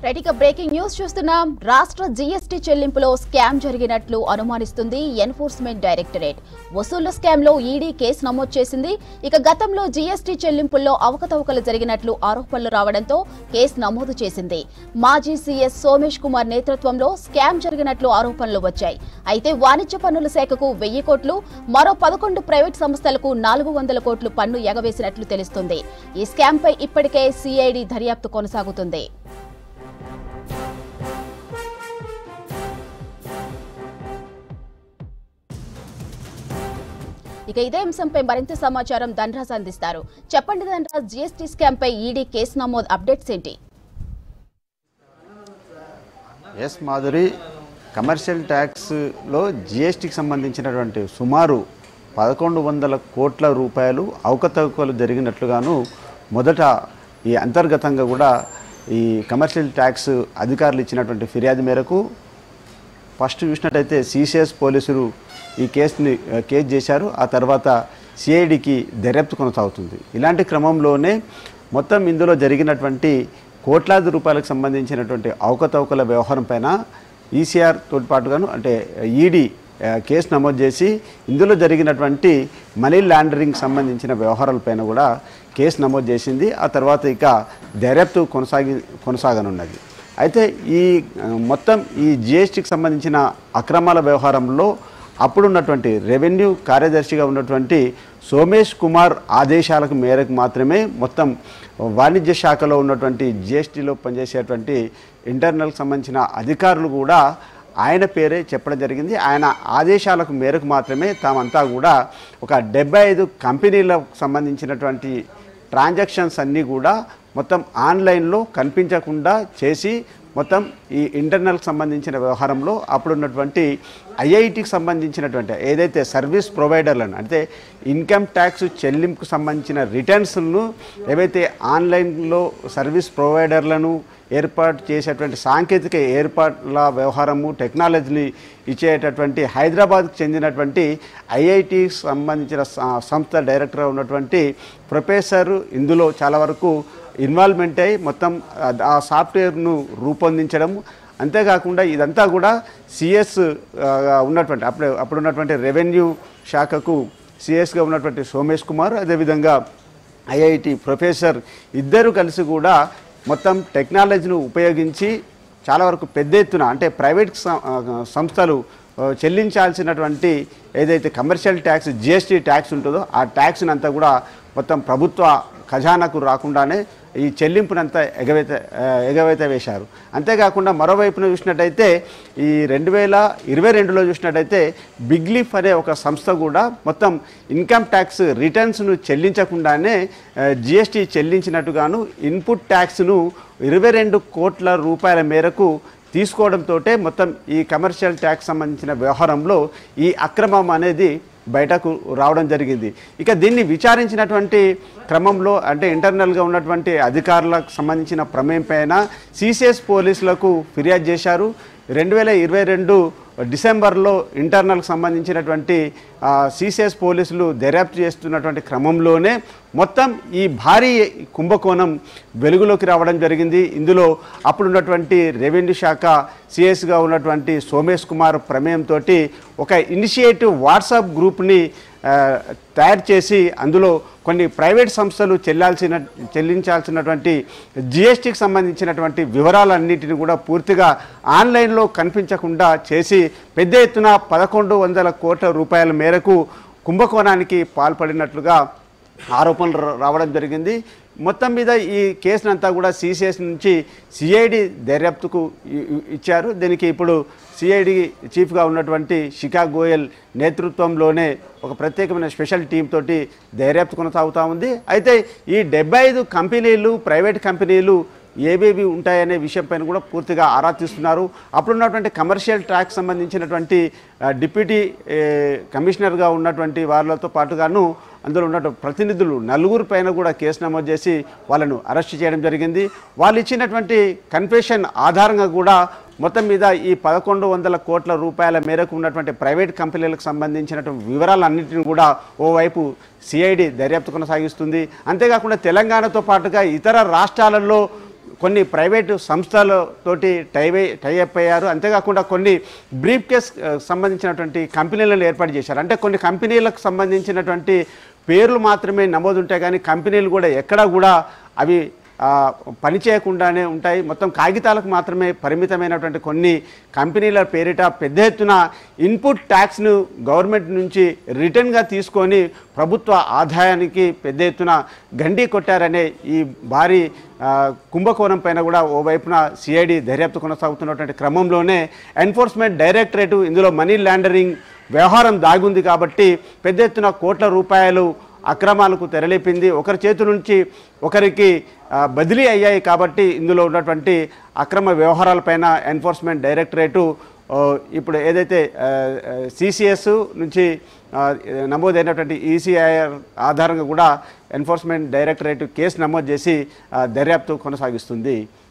right ఇక breaking news చూస్తున్నాం రాష్ట్ర జీఎస్టీ చెల్లింపులో స్కామ్ జరిగినట్లు అనుమానిస్తుంది ఎన్ఫోర్స్మెంట్ డైరెక్టరేట్ వసూళ్ల స్కామ్ లో ఈడీ కేసు నమోదు చేసింది ఇక గతంలో జీఎస్టీ చెల్లింపుల్లో అవకతవకలు జరిగినట్లు ఆరోపణలు రావడంతో కేసు నమోదు చేసింది మాజీ సీఎస్ సోమేష్ కుమార్ నేతృత్వంలో స్కామ్ జరిగినట్లు ఆరోపణలు వచ్చాయి అయితే వాణిజ్య పన్నుల శాఖకు వెయ్యి కోట్లు మరో పదకొండు ప్రైవేట్ సంస్థలకు నాలుగు వందల కోట్లు పన్ను ఎగవేసినట్లు తెలుస్తుంది ఈ స్కామ్ పై ఇప్పటికే సిఐడి దర్యాప్తు కొనసాగుతుంది ఇక ఇదే అంశంపై మరింత సమాచారం ధనరాజ్ అందిస్తారు చెప్పండి ధనరాజ్ జీఎస్టీ స్కామ్ పై ఈడీ కేసు నమోదు అప్డేట్స్ ఏంటి ఎస్ మాధురి కమర్షియల్ ట్యాక్స్లో జిఎస్టీకి సంబంధించినటువంటి సుమారు పదకొండు వందల కోట్ల రూపాయలు అవకతవకలు జరిగినట్లుగాను మొదట ఈ అంతర్గతంగా కూడా ఈ కమర్షియల్ ట్యాక్స్ అధికారులు ఇచ్చినటువంటి ఫిర్యాదు మేరకు ఫస్ట్ చూసినట్టయితే సిసిఎస్ పోలీసులు ఈ కేసుని ఆ, కేసు చేశారు ఆ తర్వాత సిఐడికి దర్యాప్తు కొనసాగుతుంది ఇలాంటి క్రమంలోనే మొత్తం ఇందులో జరిగినటువంటి కోట్లాది రూపాయలకు సంబంధించినటువంటి అవకతవకల వ్యవహారం పైన ఈసీఆర్ తోటి పాటుగాను అంటే ఈడీ కేసు నమోదు చేసి ఇందులో జరిగినటువంటి మనీ లాండరింగ్ సంబంధించిన వ్యవహారాలపైన కూడా కేసు నమోదు చేసింది ఆ తర్వాత ఇక దర్యాప్తు కొనసాగి కొనసాగనున్నది అయితే ఈ ఆ, మొత్తం ఈ జిఎస్టీకి సంబంధించిన అక్రమాల వ్యవహారంలో అప్పుడున్నటువంటి రెవెన్యూ కార్యదర్శిగా ఉన్నటువంటి సోమేష్ కుమార్ ఆదేశాలకు మేరకు మాత్రమే మొత్తం వాణిజ్య శాఖలో ఉన్నటువంటి జిఎస్టీలో పనిచేసేటువంటి ఇంటర్నల్కి సంబంధించిన అధికారులు కూడా ఆయన పేరే చెప్పడం జరిగింది ఆయన ఆదేశాలకు మేరకు మాత్రమే తామంతా కూడా ఒక డెబ్బై ఐదు కంపెనీలకు సంబంధించినటువంటి ట్రాన్సాక్షన్స్ అన్నీ కూడా మొత్తం ఆన్లైన్లో కనిపించకుండా చేసి మొత్తం ఈ ఇంటర్నల్కి సంబంధించిన వ్యవహారంలో అప్పుడున్నటువంటి ఐఐటికి సంబంధించినటువంటి ఏదైతే సర్వీస్ ప్రొవైడర్లను అంటే ఇన్కమ్ ట్యాక్స్ చెల్లింపుకు సంబంధించిన రిటర్న్స్ను ఏవైతే ఆన్లైన్లో సర్వీస్ ప్రొవైడర్లను ఏర్పాటు చేసేటువంటి సాంకేతిక ఏర్పాట్ల వ్యవహారము టెక్నాలజీని ఇచ్చేటటువంటి హైదరాబాద్కు చెందినటువంటి ఐఐటికి సంబంధించిన స- సంస్థ డైరెక్టర్గా ఉన్నటువంటి ప్రొఫెసర్ ఇందులో చాలా వరకు ఇన్వాల్వ్మెంట్ అయ్యి మొత్తం ఆ- ఆ సాఫ్ట్వేర్ను రూపొందించడం అంతేకాకుండా ఇదంతా కూడా సిఎస్ ఉన్నటువంటి అప్పుడు అప్పుడు ఉన్నటువంటి రెవెన్యూ శాఖకు సిఎస్గా ఉన్నటువంటి సోమేష్ కుమార్ అదేవిధంగా ఐఐటి ప్రొఫెసర్ ఇద్దరు కలిసి కూడా మొత్తం టెక్నాలజీని ఉపయోగించి చాలా వరకు పెద్ద ఎత్తున అంటే ప్రైవేట్ సం- ఆ, సంస్థలు ఆ, చెల్లించాల్సినటువంటి ఏదైతే కమర్షియల్ ట్యాక్స్ జిఎస్టీ ట్యాక్స్ ఉంటుందో ఆ ట్యాక్స్ని అంతా కూడా మొత్తం ప్రభుత్వ ఖజానాకు రాకుండానే ఈ చెల్లింపునంతా ఎగవేత ఆ, ఎగవేత వేశారు అంతేకాకుండా మరోవైపున చూసినట్టయితే ఈ రెండు వేల ఇరవై రెండులో చూసినట్టయితే బిగ్ లీఫ్ అనే ఒక సంస్థ కూడా మొత్తం ఇన్కమ్ ట్యాక్స్ రిటర్న్స్ను చెల్లించకుండానే జిఎస్టీ చెల్లించినట్టుగాను ఇన్పుట్ ట్యాక్స్ను ఇరవై రెండు కోట్ల రూపాయల మేరకు తీసుకోవడంతో మొత్తం ఈ కమర్షియల్ ట్యాక్స్ సంబంధించిన వ్యవహారంలో ఈ అక్రమం అనేది బయటకు రావడం జరిగింది ఇక దీన్ని విచారించినటువంటి క్రమంలో అంటే ఇంటర్నల్గా ఉన్నటువంటి అధికారులకు సంబంధించిన ప్రమేయం పైన సిసిఎస్ పోలీసులకు ఫిర్యాదు చేశారు రెండు వేల ఇరవై రెండు డిసెంబర్లో ఇంటర్నల్కి సంబంధించినటువంటి సిసిఎస్ పోలీసులు దర్యాప్తు చేస్తున్నటువంటి క్రమంలోనే మొత్తం ఈ భారీ కుంభకోణం వెలుగులోకి రావడం జరిగింది ఇందులో అప్పుడున్నటువంటి రెవెన్యూ శాఖ సిఎస్గా ఉన్నటువంటి సోమేష్ కుమార్ ప్రమేయంతో ఒక ఇనిషియేటివ్ వాట్సాప్ గ్రూప్ని ఆ, తయారు చేసి అందులో కొన్ని ప్రైవేట్ సంస్థలు చెల్లాల్సిన చెల్లించాల్సినటువంటి జిఎస్టీకి సంబంధించినటువంటి వివరాలన్నిటిని కూడా పూర్తిగా ఆన్లైన్లో కనిపించకుండా చేసి పెద్ద ఎత్తున పదకొండు వందల కోట్ల రూపాయల మేరకు కుంభకోణానికి పాల్పడినట్లుగా ఆరోపణలు రా- రావడం జరిగింది మొత్తం మీద ఈ కేసునంతా కూడా సిసిఎస్ నుంచి సిఐడి దర్యాప్తుకు ఇ- ఇ- ఇచ్చారు దీనికి ఇప్పుడు సిఐడి చీఫ్గా ఉన్నటువంటి శిఖా గోయల్ నేతృత్వంలోనే ఒక ప్రత్యేకమైన స్పెషల్ టీం తోటి దర్యాప్తు కొనసాగుతూ ఉంది అయితే ఈ డెబ్బై ఐదు కంపెనీలు ప్రైవేట్ కంపెనీలు ఏవేవి ఉంటాయనే విషయంపైన కూడా పూర్తిగా ఆరా తీస్తున్నారు అప్పుడున్నటువంటి కమర్షియల్ ట్రాక్ సంబంధించినటువంటి ఆ, డిప్యూటీ ఏ, కమిషనర్గా ఉన్నటువంటి వాళ్ళతో పాటుగాను అందులో ఉన్న ప్రతినిధులు నలుగురు పైన కూడా కేసు నమోదు చేసి వాళ్ళను అరెస్ట్ చేయడం జరిగింది వాళ్ళు ఇచ్చినటువంటి కన్ఫెషన్ ఆధారంగా కూడా మొత్తం మీద ఈ పదకొండు వందల కోట్ల రూపాయల మేరకు ఉన్నటువంటి ప్రైవేట్ కంపెనీలకు సంబంధించినటువంటి వివరాలన్నింటిని కూడా ఓవైపు సిఐడి దర్యాప్తు కొనసాగిస్తుంది అంతేకాకుండా తెలంగాణతో పాటుగా ఇతర రాష్ట్రాలలో కొన్ని ప్రైవేటు సంస్థలతోటి టైవై టైఅప్ అయ్యారు అంతేకాకుండా కొన్ని బ్రీఫ్ కేస్ ఆ, సంబంధించినటువంటి కంపెనీలను ఏర్పాటు చేశారు అంటే కొన్ని కంపెనీలకు సంబంధించినటువంటి పేర్లు మాత్రమే నమోదు ఉంటాయి కానీ కంపెనీలు కూడా ఎక్కడా కూడా అవి ఆ, పని చేయకుండానే ఉంటాయి మొత్తం కాగితాలకు మాత్రమే పరిమితమైనటువంటి కొన్ని కంపెనీల పేరిట పెద్ద ఎత్తున ఇన్పుట్ ట్యాక్స్ను గవర్నమెంట్ నుంచి రిటర్న్గా తీసుకొని ప్రభుత్వ ఆదాయానికి పెద్ద ఎత్తున గండి కొట్టారనే ఈ భారీ ఆ, కుంభకోణం పైన కూడా ఓవైపున సిఐడి దర్యాప్తు కొనసాగుతున్నటువంటి క్రమంలోనే ఎన్ఫోర్స్మెంట్ డైరెక్టరేటు ఇందులో మనీ లాండరింగ్ వ్యవహారం దాగుంది కాబట్టి పెద్ద ఎత్తున కోట్ల రూపాయలు అక్రమాలకు తెరలేపింది ఒకరి చేతి నుంచి ఒకరికి ఆ, బదిలీ అయ్యాయి కాబట్టి ఇందులో ఉన్నటువంటి అక్రమ వ్యవహారాలపైన ఎన్ఫోర్స్మెంట్ డైరెక్టరేటు ఆ, ఇప్పుడు ఏదైతే సిసిఎస్ నుంచి ఆ, నమోదైనటువంటి ఈసీఐఆర్ ఆధారంగా కూడా ఎన్ఫోర్స్మెంట్ డైరెక్టరేట్ కేసు నమోదు చేసి ఆ, దర్యాప్తు కొనసాగిస్తుంది